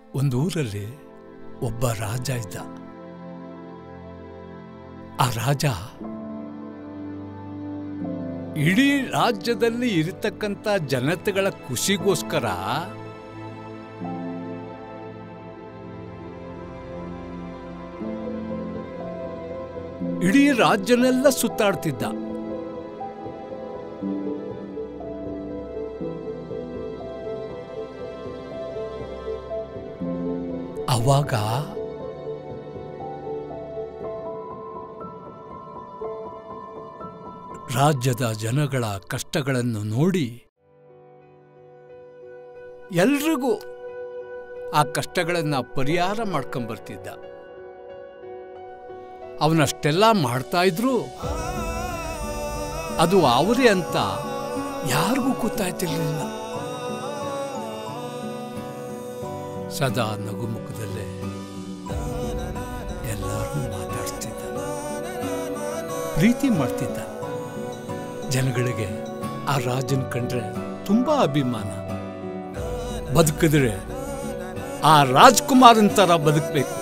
ಒಂದು ಊರಲ್ಲಿ ಒಬ್ಬ ರಾಜ ಇದ್ದ ಆ ರಾಜ ಇಡೀ ರಾಜ್ಯದಲ್ಲಿ ಇರತಕ್ಕಂಥ ಜನತೆಗಳ ಖುಷಿಗೋಸ್ಕರ ಇಡೀ ರಾಜ್ಯನೆಲ್ಲ ಸುತ್ತಾಡ್ತಿದ್ದ ಅವಾಗ ರಾಜ್ಯದ ಜನಗಳ ಕಷ್ಟಗಳನ್ನು ನೋಡಿ ಎಲ್ರಿಗೂ ಆ ಕಷ್ಟಗಳನ್ನು ಪರಿಹಾರ ಮಾಡ್ಕೊಂಬರ್ತಿದ್ದ ಅವನಷ್ಟೆಲ್ಲ ಮಾಡ್ತಾ ಇದ್ರು ಅದು ಅವರೇ ಅಂತ ಯಾರಿಗೂ ಗೊತ್ತಾಯ್ತಿರ್ಲಿಲ್ಲ ಸದಾ ನಗುಮುಖದಲ್ಲೇ ಎಲ್ಲರೂ ಮಾತಾಡ್ತಿದ್ದ ಪ್ರೀತಿ ಮಾಡ್ತಿದ್ದ ಜನಗಳಿಗೆ ಆ ರಾಜನ್ ಕಂಡ್ರೆ ತುಂಬಾ ಅಭಿಮಾನ ಬದುಕಿದ್ರೆ ಆ ರಾಜ್ಕುಮಾರನ್ ತರ ಬದುಕಬೇಕು